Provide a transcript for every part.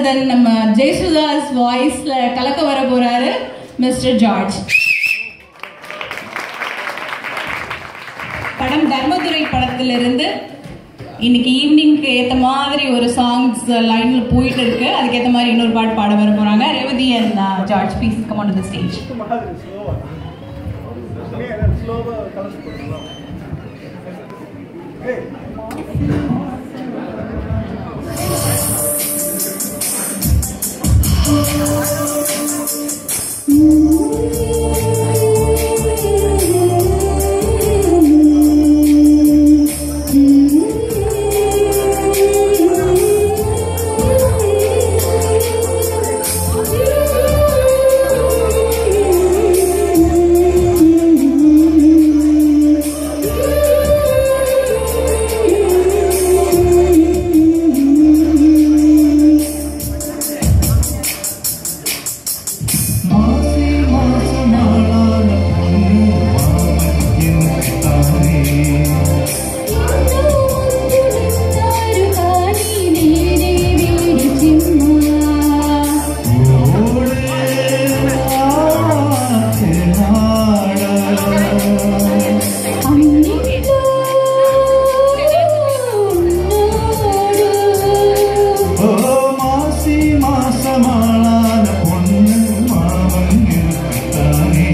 தென் நம்ம ஜெயசுதாஸ் வாய்ஸ்ல கலக்க வர போறாரு மிஸ்டர் ஜார்ஜ் படம் தர்மதுரை படத்திலிருந்து இன்னைக்கு ஈவினிங்க்கு ஏத்த மாதிரி ஒரு சாங்ஸ் லைன்ல போயிட்டு இருக்கு அதுக்கு ஏத்த மாதிரி இன்னொரு பாட்டு பாட வர போறாங்க Revathi and George please come on to the stage மாசி மாசமாளான பொண்ணு மாமன் தானே மாசி மாசமாளான பொண்ணு மாமன் தானே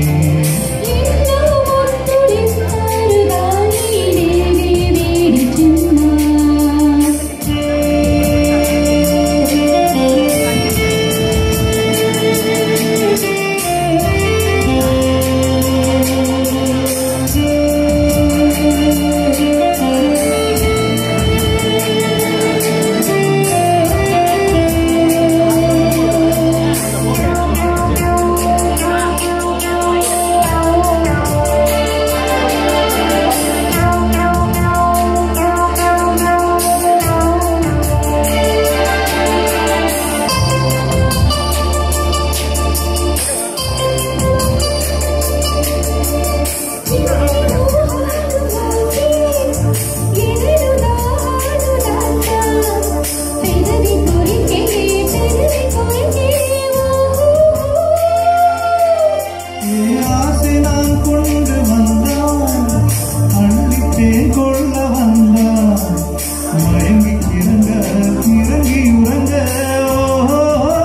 ஆசை நான் கொண்டு வந்தான் அள்ளித்தேன் கொள்ள வந்தான் மயங்கி கிறங்க இறங்கி உறங்க ஓஹோ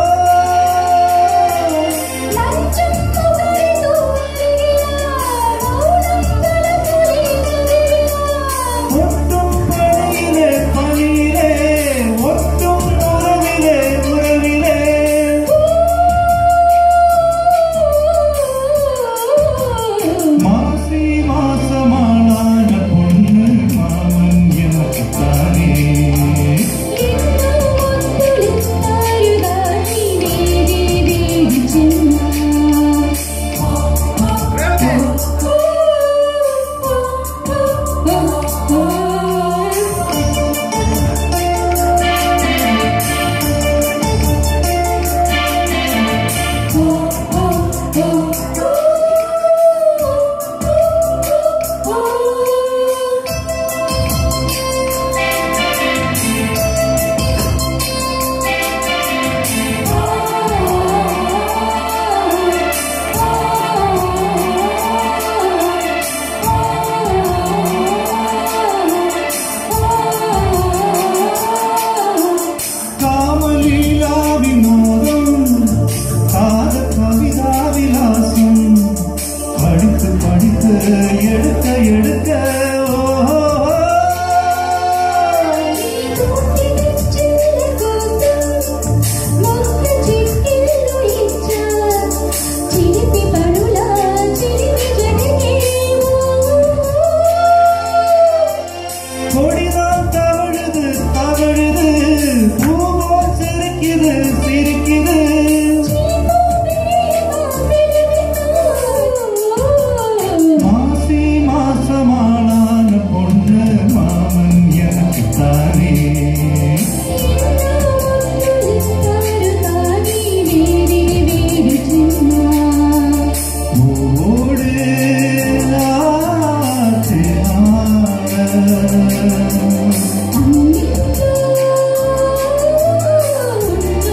ஒட்டும் பணியிலே பணியிலே ஒட்டும் உறவிலே உறவிலே மாசி மாசமாளான பொண்ணு மாமன் எனக்கு தானே காமலீலா வினோதம் காத கவிதா விலாசம் படித்து படித்து எடுக்க எடுக்க ஓஹோ கொடிதான் தவழுது தவழுது பூவோ சிரிக்குது சிரிக்குது மாசி மாசமாளான பொண்ணு மாமன் எனக்கு தானே ஓடு ஆசை ஆட.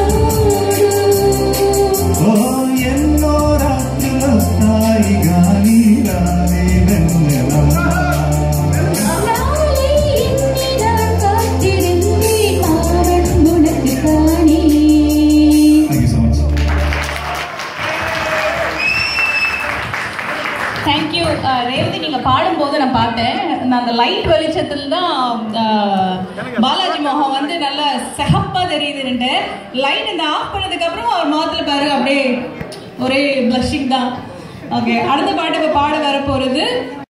தேங்க்யூ ரேவதி நீங்க பாடும்போது நான் பார்த்தேன் நான் அந்த லைட் வெளிச்சத்துல தான் அஹ், பாலாஜி மோகன் வந்து நல்லா சிகப்பா தெரியுதுன்ட்டு லைட் இந்த ஆஃப் பண்ணதுக்கு அப்புறம் அவர் முகத்துல பாருங்க அப்படியே ஒரே பிளஷிங் தான் ஓகே அடுத்த பாட்டு இப்போ பாட வர போறது